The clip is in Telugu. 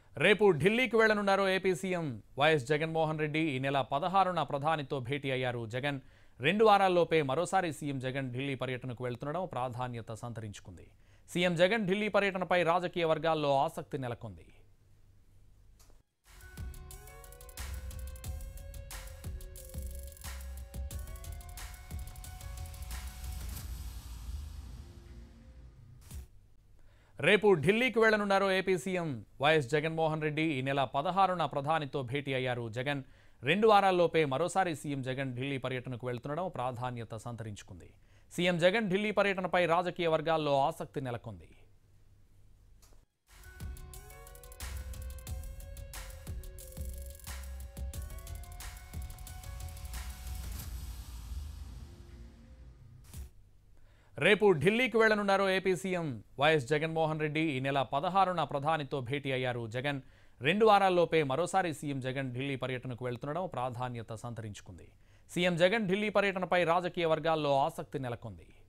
రేపు ఢిల్లీకి వెళ్లనున్నారు AP CM YS Jaganmohan Reddy ఈ నెల పదహారున ప్రధానితో భేటీ అయ్యారు జగన్ రెండు వారాల్లోపే మరోసారి సీఎం జగన్ ఢిల్లీ పర్యటనకు వెళ్తుండడం ప్రాధాన్యత సంతరించుకుంది సీఎం జగన్ ఢిల్లీ పర్యటనపై రాజకీయ వర్గాల్లో ఆసక్తి నెలకొంది రేపు ఢిల్లీకి వెళ్లనున్నారు AP CM YS Jaganmohan Reddy ఈ నెల పదహారున ప్రధానితో భేటీ అయ్యారు జగన్ రెండు వారాల్లోపే మరోసారి సీఎం జగన్ ఢిల్లీ పర్యటనకు వెళ్తుండడం ప్రాధాన్యత సంతరించుకుంది సీఎం జగన్ ఢిల్లీ పర్యటనపై రాజకీయ వర్గాల్లో ఆసక్తి నెలకొంది రేపు ఢిల్లీకి వెళ్లనున్నారు AP CM YS Jaganmohan Reddy ఈ నెల పదహారున ప్రధానితో భేటీ అయ్యారు జగన్ రెండు వారాల్లోపే మరోసారి సీఎం జగన్ ఢిల్లీ పర్యటనకు వెళ్తుండడం ప్రాధాన్యత సంతరించుకుంది సీఎం జగన్ ఢిల్లీ పర్యటనపై రాజకీయ వర్గాల్లో ఆసక్తి నెలకొంది